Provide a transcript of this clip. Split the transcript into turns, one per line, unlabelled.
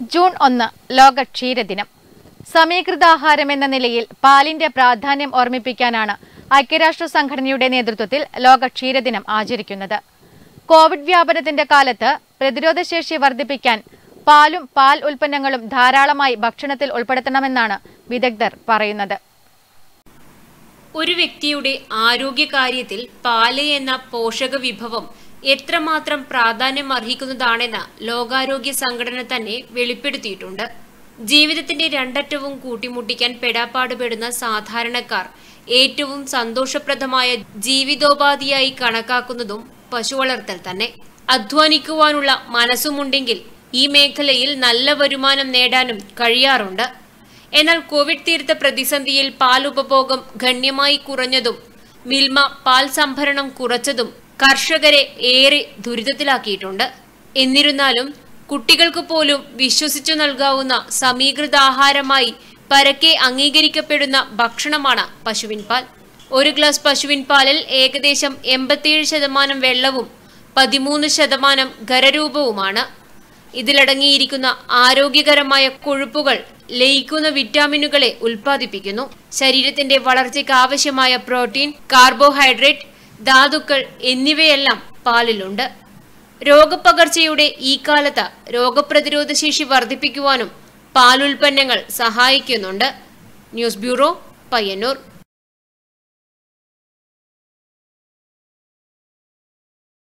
June ഒന്ന് ലോക ക്ഷീരദിനം സമീകൃതാഹാരം എന്ന നിലയിൽ പാലിന്റെ പ്രാധാന്യം ഓർമ്മിപ്പിക്കാനാണ് ഐക്യരാഷ്ട്ര സംഘടനയുടെ നേതൃത്വത്തിൽ ലോക ക്ഷീരദിനം ആചരിക്കുന്നത് കോവിഡ് വ്യാപനത്തിന്റെ കാലത്ത് പ്രതിരോധശേഷി വർദ്ധിപ്പിക്കാൻ പാലും പാൽ ഉൽപ്പന്നങ്ങളും ധാരാളമായി ഭക്ഷണത്തിൽ ഉൾപ്പെടുത്തണമെന്നാണ് വിദഗ്ധർ പറയുന്നത്
ഒരു വ്യക്തിയുടെ ആരോഗ്യകാര്യത്തിൽ പാല് എന്ന പോഷക വിഭവം എത്രമാത്രം പ്രാധാന്യം അർഹിക്കുന്നതാണെന്ന് ലോകാരോഗ്യ സംഘടന തന്നെ വെളിപ്പെടുത്തിയിട്ടുണ്ട് ജീവിതത്തിന്റെ രണ്ടറ്റവും കൂട്ടിമുട്ടിക്കാൻ പെടാപ്പാടുപെടുന്ന സാധാരണക്കാർ ഏറ്റവും സന്തോഷപ്രദമായ ജീവിതോപാധിയായി കണക്കാക്കുന്നതും പശുവളർത്തൽ തന്നെ അധ്വാനിക്കുവാനുള്ള മനസ്സുമുണ്ടെങ്കിൽ ഈ മേഖലയിൽ നല്ല വരുമാനം നേടാനും കഴിയാറുണ്ട് എന്നാൽ കോവിഡ് തീർത്ത പ്രതിസന്ധിയിൽ പാൽ ഉപഭോഗം ഗണ്യമായി കുറഞ്ഞതും മിൽമ പാൽ സംഭരണം കുറച്ചതും കർഷകരെ ഏറെ ദുരിതത്തിലാക്കിയിട്ടുണ്ട് എന്നിരുന്നാലും കുട്ടികൾക്ക് പോലും വിശ്വസിച്ചു നൽകാവുന്ന സമീകൃത ആഹാരമായി പരക്കെ അംഗീകരിക്കപ്പെടുന്ന ഭക്ഷണമാണ് പശുവിൻ പാൽ ഒരു ഗ്ലാസ് പശുവിൻ പാലിൽ ഏകദേശം എൺപത്തിയേഴ് ശതമാനം വെള്ളവും പതിമൂന്ന് ശതമാനം ഖരരൂപവുമാണ് ഇതിലടങ്ങിയിരിക്കുന്ന ആരോഗ്യകരമായ കൊഴുപ്പുകൾ ലയിക്കുന്ന വിറ്റാമിനുകളെ ഉൽപ്പാദിപ്പിക്കുന്നു ശരീരത്തിന്റെ വളർച്ചയ്ക്ക് ആവശ്യമായ പ്രോട്ടീൻ കാർബോഹൈഡ്രേറ്റ് ധാതുക്കൾ എന്നിവയെല്ലാം പാലിലുണ്ട് രോഗപ്പകർച്ചയുടെ ഈ കാലത്ത് രോഗപ്രതിരോധ ശേഷി വർദ്ധിപ്പിക്കുവാനും പാലുൽപ്പന്നങ്ങൾ സഹായിക്കുന്നുണ്ട് ന്യൂസ് ബ്യൂറോ പയ്യന്നൂർ